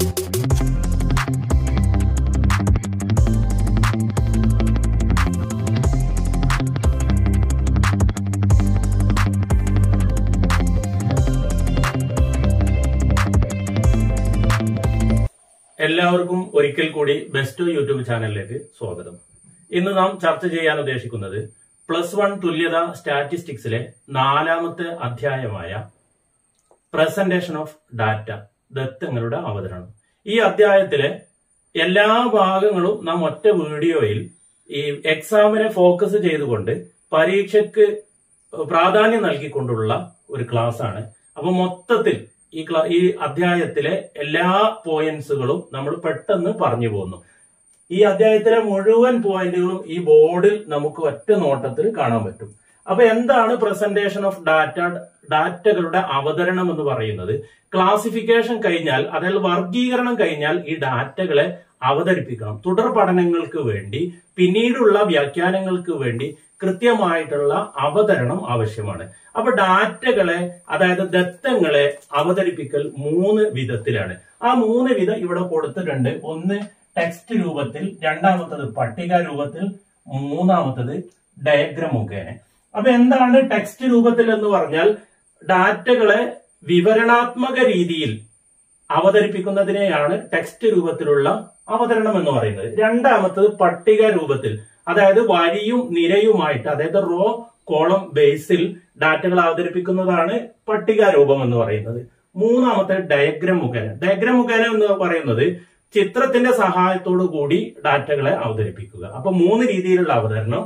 എല്ലാവർക്കും ഒരിക്കൽ കൂടി ബെസ്റ്റ് യൂട്യൂബ് ചാനലിലേക്ക് സ്വാഗതം ഇന്ന് നാം ചർച്ച ചെയ്യാൻ ഉദ്ദേശിക്കുന്നത് പ്ലസ് വൺ തുല്യത സ്റ്റാറ്റിസ്റ്റിക്സിലെ നാലാമത്തെ അധ്യായമായ പ്രസന്റേഷൻ ഓഫ് ഡാറ്റ ദത്തങ്ങളുടെ അവതരണം ഈ അധ്യായത്തിലെ എല്ലാ ഭാഗങ്ങളും നാം ഒറ്റ വീഡിയോയിൽ ഈ എക്സാമിനെ ഫോക്കസ് ചെയ്തുകൊണ്ട് പരീക്ഷയ്ക്ക് പ്രാധാന്യം നൽകിക്കൊണ്ടുള്ള ഒരു ക്ലാസ് ആണ് അപ്പൊ മൊത്തത്തിൽ ഈ ക്ലാ ഈ അധ്യായത്തിലെ എല്ലാ പോയിന്റ്സുകളും നമ്മൾ പെട്ടെന്ന് പറഞ്ഞു പോകുന്നു ഈ അധ്യായത്തിലെ മുഴുവൻ പോയിന്റുകളും ഈ ബോർഡിൽ നമുക്ക് ഒറ്റ നോട്ടത്തിൽ കാണാൻ പറ്റും അപ്പൊ എന്താണ് പ്രസന്റേഷൻ ഓഫ് ഡാറ്റ ഡാറ്റകളുടെ അവതരണം എന്ന് പറയുന്നത് ക്ലാസിഫിക്കേഷൻ കഴിഞ്ഞാൽ അതായത് വർഗീകരണം കഴിഞ്ഞാൽ ഈ ഡാറ്റകളെ അവതരിപ്പിക്കണം തുടർ പഠനങ്ങൾക്ക് വേണ്ടി പിന്നീടുള്ള വ്യാഖ്യാനങ്ങൾക്ക് വേണ്ടി കൃത്യമായിട്ടുള്ള അവതരണം ആവശ്യമാണ് അപ്പൊ ഡാറ്റകളെ അതായത് ദത്തങ്ങളെ അവതരിപ്പിക്കൽ മൂന്ന് വിധത്തിലാണ് ആ മൂന്ന് വിധം ഇവിടെ കൊടുത്തിട്ടുണ്ട് ഒന്ന് ടെക്സ്റ്റ് രൂപത്തിൽ രണ്ടാമത്തത് പട്ടിക രൂപത്തിൽ മൂന്നാമത്തത് ഡയഗ്രം മുഖേന അപ്പൊ എന്താണ് ടെക്സ്റ്റ് രൂപത്തിൽ എന്ന് പറഞ്ഞാൽ ഡാറ്റകളെ വിവരണാത്മക രീതിയിൽ അവതരിപ്പിക്കുന്നതിനെയാണ് ടെക്സ്റ്റ് രൂപത്തിലുള്ള അവതരണം എന്ന് പറയുന്നത് രണ്ടാമത്തത് പട്ടിക രൂപത്തിൽ അതായത് വരിയും നിരയുമായിട്ട് അതായത് റോ കോളം ബേസിൽ ഡാറ്റകൾ അവതരിപ്പിക്കുന്നതാണ് പട്ടിക രൂപം എന്ന് പറയുന്നത് മൂന്നാമത്തെ ഡയഗ്രം മുഖേന ഡയഗ്രം മുഖേന എന്ന് പറയുന്നത് ചിത്രത്തിന്റെ സഹായത്തോടു കൂടി ഡാറ്റകളെ അവതരിപ്പിക്കുക അപ്പൊ മൂന്ന് രീതിയിലുള്ള അവതരണം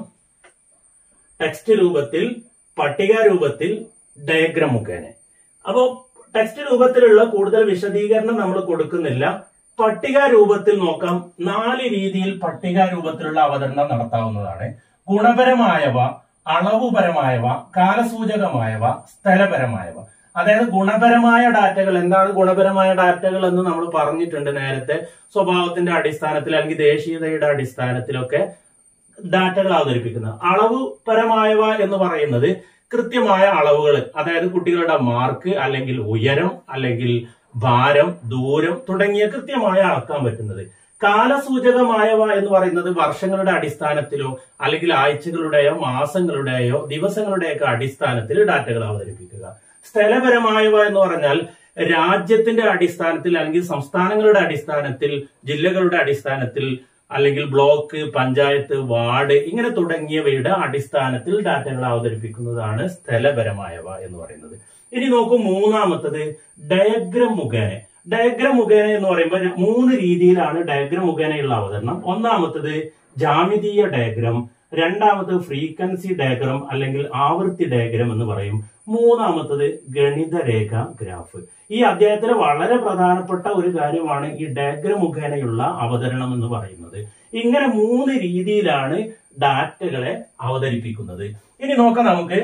ടെക്സ്റ്റ് രൂപത്തിൽ പട്ടിക രൂപത്തിൽ ഡയഗ്രം മുഖേന അപ്പോ ടെക്സ്റ്റ് രൂപത്തിലുള്ള കൂടുതൽ വിശദീകരണം നമ്മൾ കൊടുക്കുന്നില്ല പട്ടിക രൂപത്തിൽ നോക്കാം നാല് രീതിയിൽ പട്ടിക രൂപത്തിലുള്ള അവതരണം നടത്താവുന്നതാണ് ഗുണപരമായവ അളവുപരമായവ കാലസൂചകമായവ സ്ഥലപരമായവ അതായത് ഗുണപരമായ ഡാറ്റകൾ എന്താണ് ഗുണപരമായ ഡാറ്റകൾ എന്ന് നമ്മൾ പറഞ്ഞിട്ടുണ്ട് നേരത്തെ സ്വഭാവത്തിന്റെ അടിസ്ഥാനത്തിൽ അല്ലെങ്കിൽ ദേശീയതയുടെ അടിസ്ഥാനത്തിലൊക്കെ ഡാറ്റകൾ അവതരിപ്പിക്കുന്നത് അളവ് പരമായവ എന്ന് പറയുന്നത് കൃത്യമായ അളവുകൾ അതായത് കുട്ടികളുടെ മാർക്ക് അല്ലെങ്കിൽ ഉയരം അല്ലെങ്കിൽ ഭാരം ദൂരം തുടങ്ങിയ കൃത്യമായ അളക്കാൻ പറ്റുന്നത് കാലസൂചകമായവ എന്ന് പറയുന്നത് വർഷങ്ങളുടെ അടിസ്ഥാനത്തിലോ അല്ലെങ്കിൽ ആഴ്ചകളുടെയോ മാസങ്ങളുടെയോ ദിവസങ്ങളുടെയൊക്കെ അടിസ്ഥാനത്തിൽ ഡാറ്റകൾ അവതരിപ്പിക്കുക സ്ഥലപരമായവ എന്ന് പറഞ്ഞാൽ രാജ്യത്തിന്റെ അടിസ്ഥാനത്തിൽ അല്ലെങ്കിൽ സംസ്ഥാനങ്ങളുടെ അടിസ്ഥാനത്തിൽ ജില്ലകളുടെ അടിസ്ഥാനത്തിൽ അല്ലെങ്കിൽ ബ്ലോക്ക് പഞ്ചായത്ത് വാർഡ് ഇങ്ങനെ തുടങ്ങിയവയുടെ അടിസ്ഥാനത്തിൽ ഡാറ്റകൾ അവതരിപ്പിക്കുന്നതാണ് സ്ഥലപരമായവ എന്ന് പറയുന്നത് ഇനി നോക്കൂ മൂന്നാമത്തത് ഡയഗ്രം മുഖേന ഡയഗ്രം മുഖേന എന്ന് പറയുമ്പോൾ മൂന്ന് രീതിയിലാണ് ഡയഗ്രം മുഖേനയുള്ള അവതരണം ഒന്നാമത്തത് ജാമിതീയ ഡയഗ്രം രണ്ടാമത്തത് ഫ്രീക്വൻസി ഡയഗ്രം അല്ലെങ്കിൽ ആവൃത്തി ഡയഗ്രം എന്ന് പറയും മൂന്നാമത്തത് ഗണിതരേഖ ഗ്രാഫ് ഈ അധ്യായത്തിലെ വളരെ പ്രധാനപ്പെട്ട ഒരു കാര്യമാണ് ഈ ഡയഗ്രം മുഖേനയുള്ള അവതരണം എന്ന് പറയുന്നത് ഇങ്ങനെ മൂന്ന് രീതിയിലാണ് ഡാറ്റകളെ അവതരിപ്പിക്കുന്നത് ഇനി നോക്കാം നമുക്ക്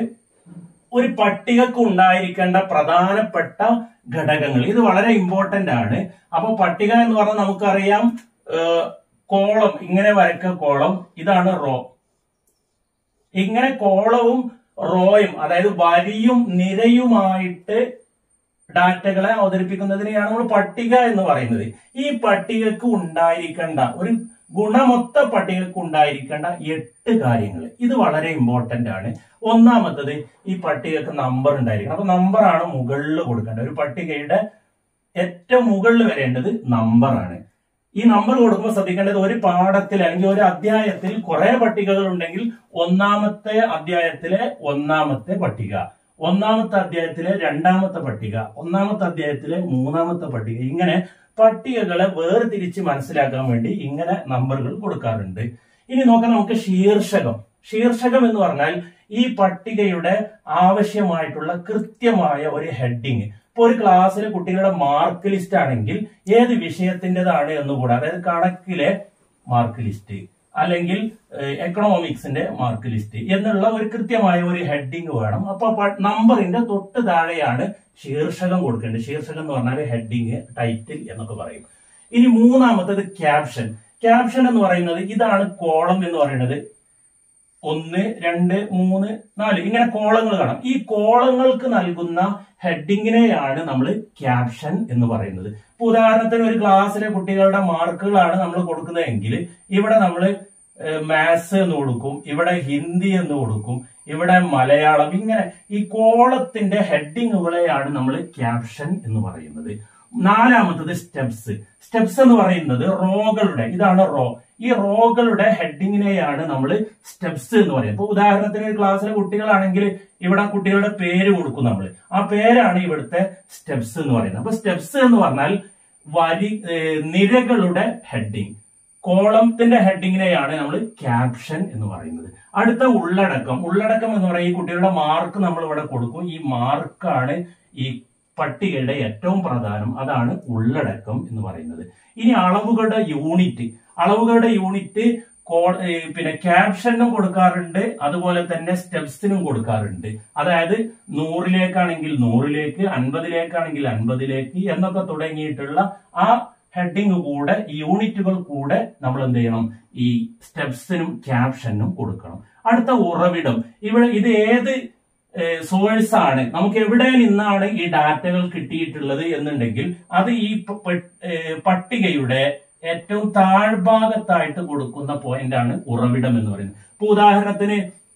ഒരു പട്ടികക്ക് ഉണ്ടായിരിക്കേണ്ട പ്രധാനപ്പെട്ട ഘടകങ്ങൾ ഇത് വളരെ ഇമ്പോർട്ടന്റ് ആണ് അപ്പൊ പട്ടിക എന്ന് പറഞ്ഞാൽ നമുക്കറിയാം കോളം ഇങ്ങനെ വരക്ക കോളം ഇതാണ് റോ ഇങ്ങനെ കോളവും റോയും അതായത് വരിയും നിരയുമായിട്ട് ഡാറ്റകളെ അവതരിപ്പിക്കുന്നതിനെയാണ് നമ്മൾ പട്ടിക എന്ന് പറയുന്നത് ഈ പട്ടികക്ക് ഉണ്ടായിരിക്കേണ്ട ഒരു ഗുണമൊത്ത പട്ടികക്ക് ഉണ്ടായിരിക്കേണ്ട എട്ട് കാര്യങ്ങൾ ഇത് വളരെ ഇമ്പോർട്ടന്റ് ആണ് ഒന്നാമത്തത് ഈ പട്ടികക്ക് നമ്പർ ഉണ്ടായിരിക്കണം അപ്പൊ നമ്പറാണ് മുകളിൽ കൊടുക്കേണ്ടത് ഒരു പട്ടികയുടെ ഏറ്റവും മുകളിൽ വരേണ്ടത് നമ്പറാണ് ഈ നമ്പർ കൊടുക്കുമ്പോൾ ശ്രദ്ധിക്കേണ്ടത് ഒരു പാഠത്തിൽ അല്ലെങ്കിൽ ഒരു അധ്യായത്തിൽ കുറെ പട്ടികകൾ ഉണ്ടെങ്കിൽ ഒന്നാമത്തെ അധ്യായത്തിലെ ഒന്നാമത്തെ പട്ടിക ഒന്നാമത്തെ അധ്യായത്തിലെ രണ്ടാമത്തെ പട്ടിക ഒന്നാമത്തെ അധ്യായത്തിലെ മൂന്നാമത്തെ പട്ടിക ഇങ്ങനെ പട്ടികകളെ വേർതിരിച്ച് മനസ്സിലാക്കാൻ വേണ്ടി ഇങ്ങനെ നമ്പറുകൾ കൊടുക്കാറുണ്ട് ഇനി നോക്കാം നമുക്ക് ശീർഷകം ശീർഷകം എന്ന് പറഞ്ഞാൽ ഈ പട്ടികയുടെ ആവശ്യമായിട്ടുള്ള കൃത്യമായ ഒരു ഹെഡിങ് ഇപ്പൊ ഒരു ക്ലാസ്സിലെ കുട്ടികളുടെ മാർക്ക് ലിസ്റ്റ് ആണെങ്കിൽ ഏത് വിഷയത്തിൻ്റെതാണ് എന്നുകൂടെ അതായത് കണക്കിലെ മാർക്ക് ലിസ്റ്റ് അല്ലെങ്കിൽ എക്കണോമിക്സിന്റെ മാർക്ക് ലിസ്റ്റ് എന്നുള്ള ഒരു കൃത്യമായ ഒരു ഹെഡിങ് വേണം അപ്പൊ നമ്പറിന്റെ തൊട്ട് താഴെയാണ് ശീർഷകം കൊടുക്കേണ്ടത് ശീർഷകം എന്ന് പറഞ്ഞാൽ ഹെഡിങ് ടൈറ്റിൽ എന്നൊക്കെ പറയും ഇനി മൂന്നാമത്തത് ക്യാപ്ഷൻ ക്യാപ്ഷൻ എന്ന് പറയുന്നത് ഇതാണ് കോളം എന്ന് പറയുന്നത് ഒന്ന് രണ്ട് മൂന്ന് നാല് ഇങ്ങനെ കോളങ്ങൾ കാണാം ഈ കോളങ്ങൾക്ക് നൽകുന്ന ഹെഡിങ്ങിനെയാണ് നമ്മൾ ക്യാപ്ഷൻ എന്ന് പറയുന്നത് ഇപ്പൊ ഉദാഹരണത്തിന് ഒരു ക്ലാസ്സിലെ കുട്ടികളുടെ മാർക്കുകളാണ് നമ്മൾ കൊടുക്കുന്നതെങ്കിൽ ഇവിടെ നമ്മൾ മാത്സ് എന്ന് കൊടുക്കും ഇവിടെ ഹിന്ദി എന്ന് കൊടുക്കും ഇവിടെ മലയാളം ഇങ്ങനെ ഈ കോളത്തിന്റെ ഹെഡിങ്ങുകളെയാണ് നമ്മൾ ക്യാപ്ഷൻ എന്ന് പറയുന്നത് നാലാമത്തത് സ്റ്റെപ്സ് സ്റ്റെപ്സ് എന്ന് പറയുന്നത് റോകളുടെ ഇതാണ് റോ ഈ റോകളുടെ ഹെഡിങ്ങിനെയാണ് നമ്മൾ സ്റ്റെപ്സ് എന്ന് പറയുന്നത് ഇപ്പൊ ഉദാഹരണത്തിന് ഒരു ക്ലാസ്സിലെ കുട്ടികളാണെങ്കിൽ ഇവിടെ കുട്ടികളുടെ പേര് കൊടുക്കും നമ്മൾ ആ പേരാണ് ഇവിടുത്തെ സ്റ്റെപ്സ് എന്ന് പറയുന്നത് അപ്പൊ സ്റ്റെപ്സ് എന്ന് പറഞ്ഞാൽ വരി ഏഹ് നിരകളുടെ ഹെഡിങ് കോളത്തിന്റെ ഹെഡിങ്ങിനെയാണ് നമ്മൾ ക്യാപ്ഷൻ എന്ന് പറയുന്നത് അടുത്ത ഉള്ളടക്കം ഉള്ളടക്കം എന്ന് പറയുന്നത് ഈ കുട്ടികളുടെ മാർക്ക് നമ്മൾ ഇവിടെ കൊടുക്കും ഈ മാർക്കാണ് ഈ പട്ടികയുടെ ഏറ്റവും പ്രധാനം അതാണ് ഉള്ളടക്കം എന്ന് പറയുന്നത് ഇനി അളവുകളുടെ യൂണിറ്റ് അളവുകളുടെ യൂണിറ്റ് കോ- ഏ, പിന്നെ ക്യാപ്ഷനും കൊടുക്കാറുണ്ട് അതുപോലെ തന്നെ സ്റ്റെപ്സിനും കൊടുക്കാറുണ്ട് അതായത് നൂറിലേക്കാണെങ്കിൽ നൂറിലേക്ക് അൻപതിലേക്കാണെങ്കിൽ അൻപതിലേക്ക് എന്നൊക്കെ തുടങ്ങിയിട്ടുള്ള ആ ഹെഡിങ് കൂടെ ഈ യൂണിറ്റുകൾ കൂടെ നമ്മൾ എന്ത് ചെയ്യണം ഈ സ്റ്റെപ്സിനും ക്യാപ്ഷനും കൊടുക്കണം അടുത്ത ഉറവിടം ഇവിടെ ഇത് ഏത് സോഴ്സ് ആണ് നമുക്ക് എവിടെ നിന്നാണ് ഈ ഡാറ്റകൾ കിട്ടിയിട്ടുള്ളത് എന്നുണ്ടെങ്കിൽ അത് ഈ പ- പ- ഏ, പട്ടികയുടെ ഏറ്റവും താഴ്ഭാഗത്തായിട്ട് കൊടുക്കുന്ന പോയിന്റ് ആണ് ഉറവിടം എന്ന് പറയുന്നത് ഇപ്പൊ ഉദാഹരണത്തിന്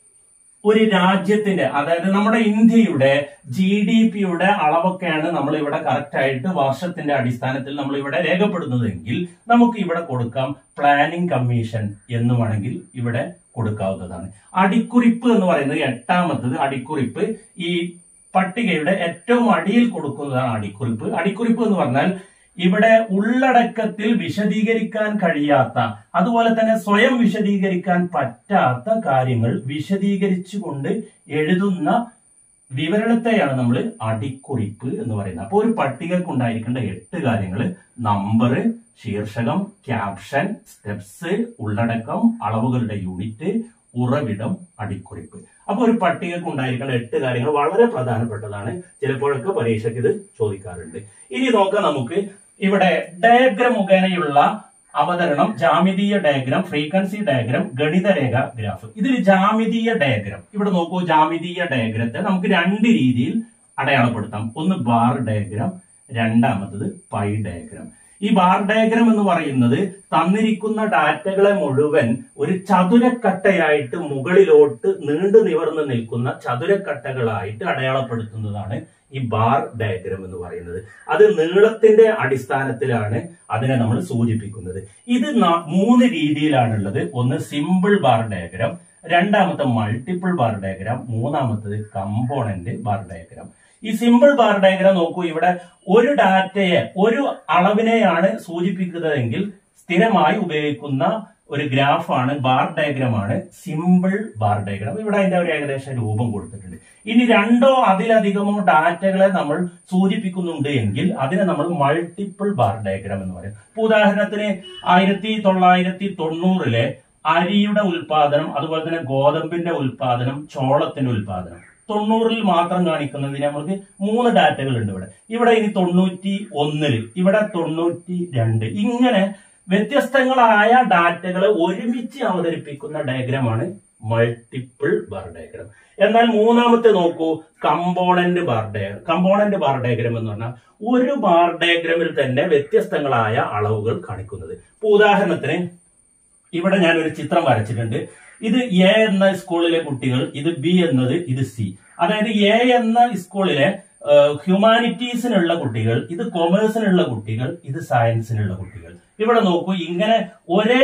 ഒരു രാജ്യത്തിന്റെ അതായത് നമ്മുടെ ഇന്ത്യയുടെ ജി ഡി പിയുടെ അളവൊക്കെയാണ് നമ്മൾ ഇവിടെ കറക്റ്റ് ആയിട്ട് വർഷത്തിന്റെ അടിസ്ഥാനത്തിൽ നമ്മൾ ഇവിടെ രേഖപ്പെടുന്നതെങ്കിൽ നമുക്ക് ഇവിടെ കൊടുക്കാം പ്ലാനിംഗ് കമ്മീഷൻ എന്ന് വേണമെങ്കിൽ ഇവിടെ കൊടുക്കാവുന്നതാണ് അടിക്കുറിപ്പ് എന്ന് പറയുന്നത് എട്ടാമത്തത് അടിക്കുറിപ്പ് ഈ പട്ടികയുടെ ഏറ്റവും അടിയിൽ കൊടുക്കുന്നതാണ് അടിക്കുറിപ്പ് അടിക്കുറിപ്പ് എന്ന് പറഞ്ഞാൽ ഇവിടെ ഉള്ളടക്കത്തിൽ വിശദീകരിക്കാൻ കഴിയാത്ത അതുപോലെ തന്നെ സ്വയം വിശദീകരിക്കാൻ പറ്റാത്ത കാര്യങ്ങൾ വിശദീകരിച്ചുകൊണ്ട് എഴുതുന്ന വിവരണത്തെയാണ് നമ്മൾ അടിക്കുറിപ്പ് എന്ന് പറയുന്നത് അപ്പോൾ ഒരു പട്ടികക്ക് ഉണ്ടായിരിക്കേണ്ട എട്ട് കാര്യങ്ങൾ നമ്പർ ശീർഷകം ക്യാപ്ഷൻ സ്റ്റെപ്സ് ഉള്ളടക്കം അളവുകളുടെ യൂണിറ്റ് ഉറവിടം അടിക്കുറിപ്പ് അപ്പൊ ഒരു പട്ടികക്ക് ഉണ്ടായിരിക്കേണ്ട എട്ട് കാര്യങ്ങൾ വളരെ പ്രധാനപ്പെട്ടതാണ് ചിലപ്പോഴൊക്കെ പരീക്ഷയ്ക്ക് ഇത് ചോദിക്കാറുണ്ട് ഇനി നോക്കാം നമുക്ക് ഇവിടെ ഡയഗ്രം മുഖേനയുള്ള അവതരണം ജാമിതീയ ഡയഗ്രം ഫ്രീക്വൻസി ഡയഗ്രം ഗണിതരേഖ ഗ്രാഫ് ഇതിൽ ജാമിതീയ ഡയഗ്രം ഇവിടെ നോക്കൂ ജാമിതീയ ഡയഗ്രത്തെ നമുക്ക് രണ്ട് രീതിയിൽ അടയാളപ്പെടുത്താം ഒന്ന് ബാർ ഡയഗ്രം രണ്ടാമത്തത് പൈ ഡയഗ്രം ഈ ബാർ ഡയഗ്രം എന്ന് പറയുന്നത് തന്നിരിക്കുന്ന ഡാറ്റകളെ മുഴുവൻ ഒരു ചതുരക്കട്ടയായിട്ട് മുകളിലോട്ട് നീണ്ടു നിവർന്ന് നിൽക്കുന്ന ചതുരക്കട്ടകളായിട്ട് അടയാളപ്പെടുത്തുന്നതാണ് ഈ ബാർ ഡയഗ്രം എന്ന് പറയുന്നത് അത് നീളത്തിന്റെ അടിസ്ഥാനത്തിലാണ് അതിനെ നമ്മൾ സൂചിപ്പിക്കുന്നത് ഇത് ന- മൂന്ന് രീതിയിലാണുള്ളത് ഒന്ന് സിമ്പിൾ ബാർ ഡയഗ്രം രണ്ടാമത്തെ മൾട്ടിപ്പിൾ ബാർ ഡയഗ്രാം മൂന്നാമത്തത് കമ്പോണന്റ് ബാർ ഡയഗ്രാം ഈ സിമ്പിൾ ബാർ ഡയഗ്രാം നോക്കൂ ഇവിടെ ഒരു ഡാറ്റയെ ഒരു അളവിനെയാണ് സൂചിപ്പിക്കുന്നതെങ്കിൽ സ്ഥിരമായി ഉപയോഗിക്കുന്ന ഒരു ഗ്രാഫാണ് ബാർ ഡയഗ്രാം ആണ് സിമ്പിൾ ബാർ ഡയഗ്രാം ഇവിടെ അതിന്റെ ഒരു ഏകദേശ രൂപം കൊടുത്തിട്ടുണ്ട് ഇനി രണ്ടോ അതിലധികമോ ഡാറ്റകളെ നമ്മൾ സൂചിപ്പിക്കുന്നുണ്ട് എങ്കിൽ അതിനെ നമ്മൾ മൾട്ടിപ്പിൾ ബാർ ഡയഗ്രാം എന്ന് പറയും ഇപ്പൊ ഉദാഹരണത്തിന് ആയിരത്തി തൊള്ളായിരത്തി തൊണ്ണൂറിലെ അരിയുടെ ഉൽപാദനം അതുപോലെ തന്നെ ഗോതമ്പിന്റെ ഉൽപാദനം ചോളത്തിന്റെ ഉൽപാദനം തൊണ്ണൂറിൽ മാത്രം കാണിക്കുന്നതിന് നമുക്ക് മൂന്ന് ഡാറ്റകൾ ഉണ്ട് ഇവിടെ ഇവിടെ ഇനി തൊണ്ണൂറ്റി ഒന്നില് ഇവിടെ തൊണ്ണൂറ്റി രണ്ട് ഇങ്ങനെ വ്യത്യസ്തങ്ങളായ ഡാറ്റകളെ ഒരുമിച്ച് അവതരിപ്പിക്കുന്ന ഡയഗ്രമാണ് മൾട്ടിപ്പിൾ ബാർ ഡയഗ്രാം എന്നാൽ മൂന്നാമത്തെ നോക്കൂ component bar diagram component bar diagram എന്ന് പറഞ്ഞാൽ ഒരു ബാർ ഡയഗ്രാമിൽ തന്നെ വ്യത്യസ്തങ്ങളായ അളവുകൾ കാണിക്കുന്നത് ഇപ്പൊ ഉദാഹരണത്തിന് ഇവിടെ ഞാൻ ഒരു ചിത്രം വരച്ചിട്ടുണ്ട് ഇത് എ എന്ന സ്കൂളിലെ കുട്ടികൾ ഇത് ബി എന്നത് ഇത് സി അതായത് എ എന്ന സ്കൂളിലെ ഹ്യൂമാനിറ്റീസിനുള്ള കുട്ടികൾ ഇത് കൊമേഴ്സിനുള്ള കുട്ടികൾ ഇത് സയൻസിനുള്ള കുട്ടികൾ ഇവിടെ നോക്കൂ ഇങ്ങനെ ഒരേ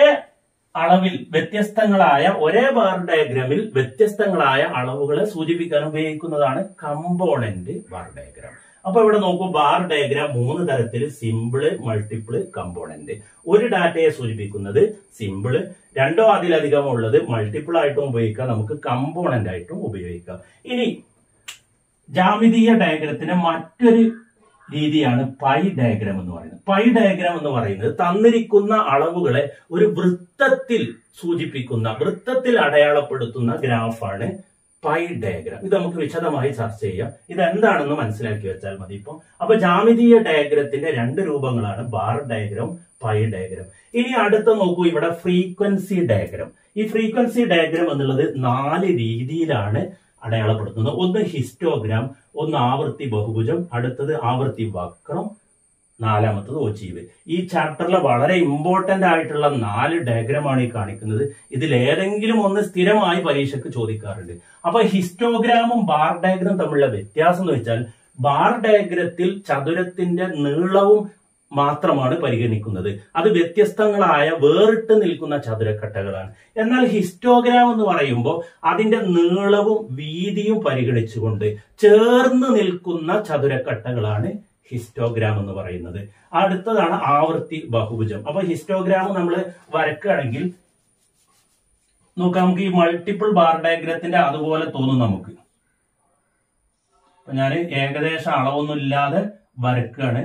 അളവിൽ വ്യത്യസ്തങ്ങളായ ഒരേ ബാർ ഡയഗ്രാമിൽ വ്യത്യസ്തങ്ങളായ അളവുകളെ സൂചിപ്പിക്കാൻ ഉപയോഗിക്കുന്നതാണ് കമ്പോണന്റ് ബാർ ഡയഗ്രാം അപ്പൊ ഇവിടെ നോക്കൂ ബാർ ഡയഗ്രാം മൂന്ന് തരത്തിൽ സിമ്പിള് മൾട്ടിപ്പിള് കമ്പോണന്റ് ഒരു ഡാറ്റയെ സൂചിപ്പിക്കുന്നത് സിമ്പിള് രണ്ടോ അതിലധികമോ ഉള്ളത് മൾട്ടിപ്പിൾ ആയിട്ടും ഉപയോഗിക്കാം നമുക്ക് കമ്പോണന്റ് ആയിട്ടും ഉപയോഗിക്കാം ഇനി ജാമിതീയ ഡയഗ്രത്തിന് മറ്റൊരു രീതിയാണ് പൈ ഡയഗ്രാം എന്ന് പറയുന്നത് പൈ ഡയഗ്രാം എന്ന് പറയുന്നത് തന്നിരിക്കുന്ന അളവുകളെ ഒരു വൃത്തത്തിൽ സൂചിപ്പിക്കുന്ന വൃത്തത്തിൽ അടയാളപ്പെടുത്തുന്ന ഗ്രാഫാണ് പൈ ഡയഗ്രാം ഇത് നമുക്ക് വിശദമായി ചർച്ച ചെയ്യാം ഇത് എന്താണെന്ന് മനസ്സിലാക്കി വെച്ചാൽ മതി ഇപ്പം അപ്പൊ ജാമിതീയ ഡയഗ്രത്തിന്റെ രണ്ട് രൂപങ്ങളാണ് ബാർ ഡയഗ്രാം പൈ ഡയഗ്രാം ഇനി അടുത്ത നോക്കൂ ഇവിടെ ഫ്രീക്വൻസി ഡയഗ്രാം ഈ ഫ്രീക്വൻസി ഡയഗ്രാം എന്നുള്ളത് നാല് രീതിയിലാണ് അടയാളപ്പെടുത്തുന്നത് ഒന്ന് ഹിസ്റ്റോഗ്രാം ഒന്ന് ആവൃത്തി ബഹുഭുജം അടുത്തത് ആവൃത്തി വക്രം നാലാമത്തത് ഒജീവ് ഈ ചാപ്റ്ററിലെ വളരെ ഇമ്പോർട്ടന്റ് ആയിട്ടുള്ള നാല് ഡയഗ്രമാണ് ഈ കാണിക്കുന്നത് ഇതിൽ ഏതെങ്കിലും ഒന്ന് സ്ഥിരമായി പരീക്ഷയ്ക്ക് ചോദിക്കാറുണ്ട് അപ്പൊ ഹിസ്റ്റോഗ്രാമും ബാർ ഡയഗ്രാം തമ്മിലുള്ള വ്യത്യാസം എന്ന് വെച്ചാൽ ബാർ ഡയഗ്രത്തിൽ ചതുരത്തിന്റെ നീളവും മാത്രമാണ് പരിഗണിക്കുന്നത് അത് വ്യത്യസ്തങ്ങളായ വേറിട്ട് നിൽക്കുന്ന ചതുരക്കട്ടകളാണ് എന്നാൽ ഹിസ്റ്റോഗ്രാം എന്ന് പറയുമ്പോൾ അതിന്റെ നീളവും വീതിയും പരിഗണിച്ചുകൊണ്ട് ചേർന്ന് നിൽക്കുന്ന ചതുരക്കട്ടകളാണ് ഹിസ്റ്റോഗ്രാം എന്ന് പറയുന്നത് അടുത്തതാണ് ആവൃത്തി ബഹുഭുജം അപ്പൊ ഹിസ്റ്റോഗ്രാം നമ്മൾ വരക്കുകയാണെങ്കിൽ നോക്കാം നമുക്ക് ഈ മൾട്ടിപ്പിൾ ബാർ ഡയഗ്രത്തിന്റെ അതുപോലെ തോന്നും നമുക്ക് അപ്പൊ ഞാൻ ഏകദേശം അളവൊന്നും ഇല്ലാതെ വരക്കുകയാണ്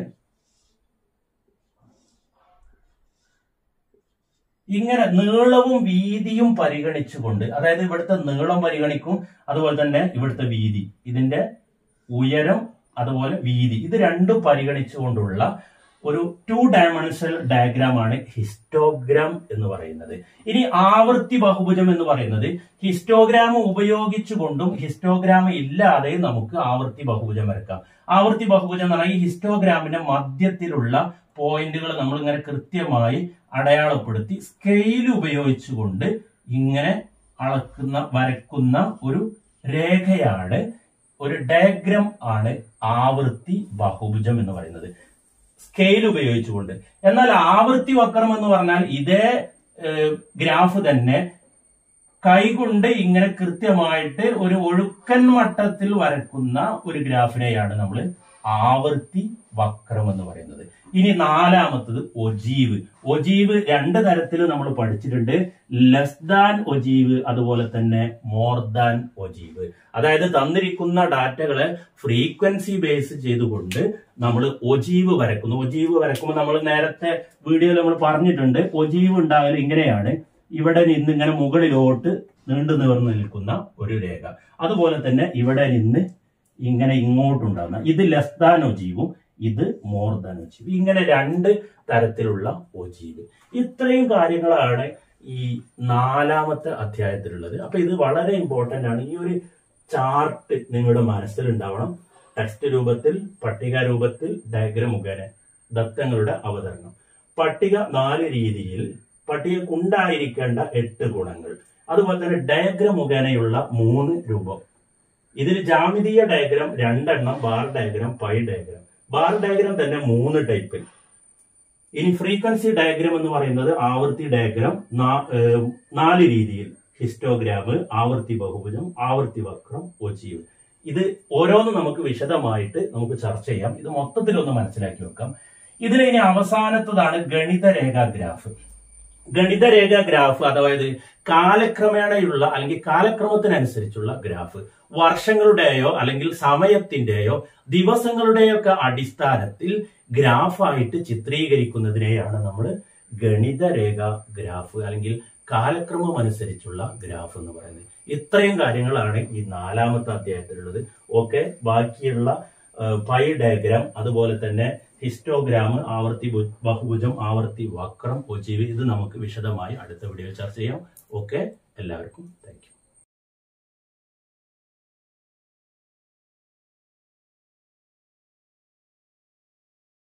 ഇങ്ങനെ നീളവും വീതിയും പരിഗണിച്ചുകൊണ്ട് അതായത് ഇവിടുത്തെ നീളം പരിഗണിക്കും അതുപോലെ തന്നെ ഇവിടുത്തെ വീതി ഇതിന്റെ ഉയരം അതുപോലെ വീതി ഇത് രണ്ടും പരിഗണിച്ചുകൊണ്ടുള്ള ഒരു ടു ഡയമെൻഷണൽ ഡയഗ്രാം ആണ് ഹിസ്റ്റോഗ്രാം എന്ന് പറയുന്നത് ഇനി ആവൃത്തി ബഹുഭുജം എന്ന് പറയുന്നത് ഹിസ്റ്റോഗ്രാം ഉപയോഗിച്ചുകൊണ്ടും ഹിസ്റ്റോഗ്രാം ഇല്ലാതെ നമുക്ക് ആവൃത്തി ബഹുഭുജം വരക്കാം ആവൃത്തി ബഹുഭുജം എന്ന് പറഞ്ഞാൽ ഈ ഹിസ്റ്റോഗ്രാമിന്റെ മധ്യത്തിലുള്ള പോയിന്റുകൾ നമ്മൾ ഇങ്ങനെ കൃത്യമായി അടയാളപ്പെടുത്തി സ്കെയിൽ ഉപയോഗിച്ചുകൊണ്ട് ഇങ്ങനെ അളക്കുന്ന വരക്കുന്ന ഒരു രേഖയാണ് ഒരു ഡയഗ്രാം ആണ് ആവൃത്തി ബഹുഭുജം എന്ന് പറയുന്നത് സ്കെയിൽ ഉപയോഗിച്ചുകൊണ്ട് എന്നാൽ ആവൃത്തി വക്രം എന്ന് പറഞ്ഞാൽ ഇതേ ഗ്രാഫ് തന്നെ കൈകൊണ്ട് ഇങ്ങനെ കൃത്യമായിട്ട് ഒരു ഒഴുക്കൻ മട്ടത്തിൽ വരക്കുന്ന ഒരു ഗ്രാഫിനെയാണ് നമ്മൾ ആവൃത്തി വക്രം എന്ന് പറയുന്നത് ഇനി നാലാമത്തത് ഒജീവ് ഒജീവ് രണ്ട് തരത്തിൽ നമ്മൾ പഠിച്ചിട്ടുണ്ട് ലെസ് ദാൻ ഒജീവ് അതുപോലെ തന്നെ മോർ ദാൻ ഒജീവ് അതായത് തന്നിരിക്കുന്ന ഡാറ്റകളെ ഫ്രീക്വൻസി ബേസ് ചെയ്തുകൊണ്ട് നമ്മൾ ഒജീവ് വരക്കുന്നു ഒജീവ് വരക്കുമ്പോൾ നമ്മൾ നേരത്തെ വീഡിയോയിൽ നമ്മൾ പറഞ്ഞിട്ടുണ്ട് ഒജീവ് ഉണ്ടാകൽ ഇങ്ങനെയാണ് ഇവിടെ നിന്ന് ഇങ്ങനെ മുകളിലോട്ട് നീണ്ടു നിവർന്നു നിൽക്കുന്ന ഒരു രേഖ അതുപോലെ തന്നെ ഇവിടെ നിന്ന് ഇങ്ങനെ ഇങ്ങോട്ടുണ്ടാകുന്ന ഇത് ലെസ് ദാൻ ഒജീവും ഇത് മോർ ദാൻ ഒജീവ് ഇങ്ങനെ രണ്ട് തരത്തിലുള്ള ഒജീവ് ഇത്രയും കാര്യങ്ങളാണ് ഈ നാലാമത്തെ അധ്യായത്തിലുള്ളത് അപ്പൊ ഇത് വളരെ ഇമ്പോർട്ടന്റ് ആണ് ഈ ഒരു ചാർട്ട് നിങ്ങളുടെ മനസ്സിലുണ്ടാവണം ടെക്സ്റ്റ് രൂപത്തിൽ പട്ടിക രൂപത്തിൽ ഡയഗ്രം മുഖേന ദത്തങ്ങളുടെ അവതരണം പട്ടിക നാല് രീതിയിൽ പട്ടികക്കുണ്ടായിരിക്കേണ്ട എട്ട് ഗുണങ്ങൾ അതുപോലെ തന്നെ ഡയഗ്രം മുഖേനയുള്ള മൂന്ന് രൂപം ഇതിൽ ജാമിതീയ ഡയഗ്രാം രണ്ടെണ്ണം bar diagram pie diagram bar diagram തന്നെ മൂന്ന് ടൈപ്പിൽ ഇനി ഫ്രീക്വൻസി ഡയഗ്രാം എന്ന് പറയുന്നത് ആവൃത്തി ഡയഗ്രാം നാല് രീതിയിൽ ഹിസ്റ്റോഗ്രാം ആവൃത്തി ബഹുഭുജം ആവൃത്തി വക്രം ഒജീവ് ഇത് ഓരോന്നും നമുക്ക് വിശദമായിട്ട് നമുക്ക് ചർച്ച ചെയ്യാം ഇത് മൊത്തത്തിൽ ഒന്ന് മനസ്സിലാക്കി വെക്കാം ഇതിൽ ഇനി അവസാനത്തതാണ് ഗണിത രേഖാ ഗ്രാഫ് ഗണിത രേഖാ ഗ്രാഫ് അതായത് കാലക്രമേണയുള്ള അല്ലെങ്കിൽ കാലക്രമത്തിനനുസരിച്ചുള്ള ഗ്രാഫ് വർഷങ്ങളുടെയോ അല്ലെങ്കിൽ സമയത്തിന്റെയോ ദിവസങ്ങളുടെയോ ഒക്കെ അടിസ്ഥാനത്തിൽ ഗ്രാഫായിട്ട് ചിത്രീകരിക്കുന്നതിനെയാണ് നമ്മൾ ഗണിത രേഖ ഗ്രാഫ് അല്ലെങ്കിൽ കാലക്രമം അനുസരിച്ചുള്ള ഗ്രാഫ് എന്ന് പറയുന്നത് ഇത്രയും കാര്യങ്ങളാണ് ഈ നാലാമത്തെ അധ്യായത്തിലുള്ളത് ഓക്കെ ബാക്കിയുള്ള പൈ ഡയഗ്രാം അതുപോലെ തന്നെ ഹിസ്റ്റോഗ്രാം ആവർത്തി ബഹുഭുജം ആവർത്തി വക്രം ഒജീവ് ഇത് നമുക്ക് വിശദമായി അടുത്ത വീഡിയോയിൽ ചർച്ച ചെയ്യാം ഓക്കെ എല്ലാവർക്കും താങ്ക്